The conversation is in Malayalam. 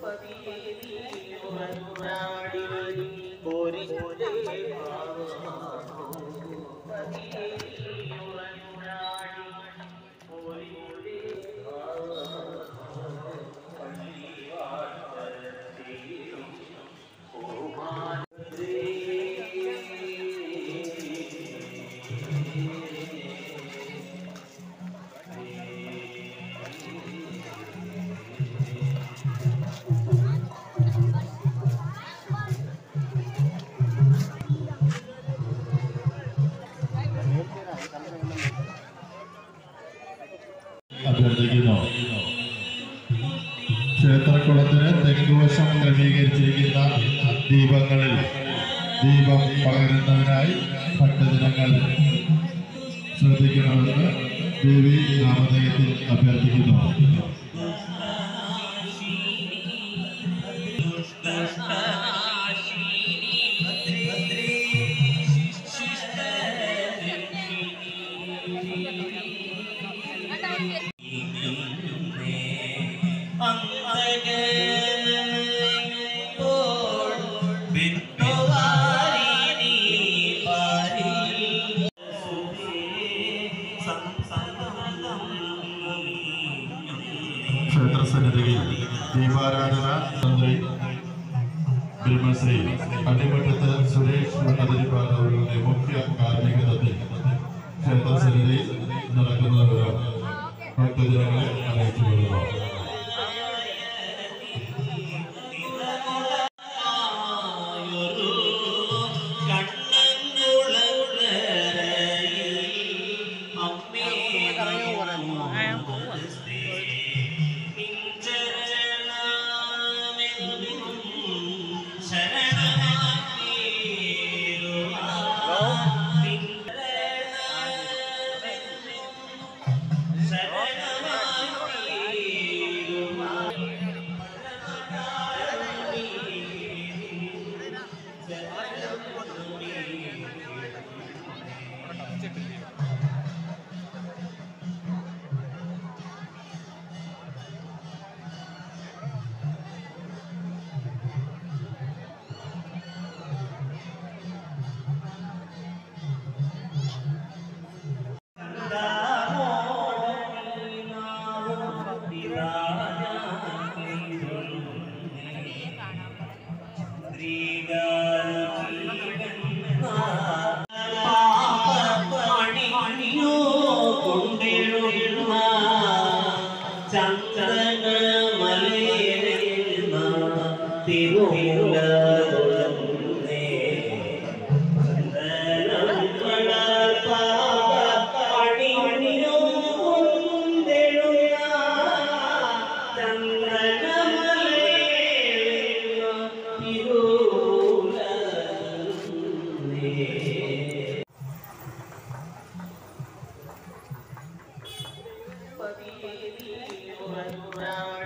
അഭ്യർത്ഥിക്കുന്നു ക്ഷേത്രക്കുളത്തിന് തെക്കുവശം ക്രമീകരിച്ചിരിക്കുന്ന ദീപങ്ങളിൽ ദീപം പകരുന്നതിനായി ഭക്തജനങ്ങൾ ശ്രദ്ധിക്കണമെന്ന് ദേവി നാമധേയത്തിൽ അഭ്യർത്ഥിക്കുന്നു ക്ഷേത്രസന്നിധിയിൽ ദീപാരാധന തന്ത്രി ബ്രഹ്മശ്രീ അടിമറ്റത്ത് സുരേഷ് ഭട്ടതിരിപ്പാട് അവരുടെ മുഖ്യ കാർമ്മികത്വത്തിൽ ക്ഷേത്രസന്നിധിയിൽ നടക്കുന്ന വിവരം ഭക്തജനങ്ങളെ അറിയിച്ചു കൊള്ളുക ചന്ദന മലയേറുന്ന തിരുമുല തുറന്നേ ചന്ദനം വളർത്താവ അണിഞ്ഞു കൊണ്ടെഴുന്ന ചന്ദന മലയേറുന്ന തിരുമുല തുറന്നേ പതിയെ നീ ഉറങ്ങാൻ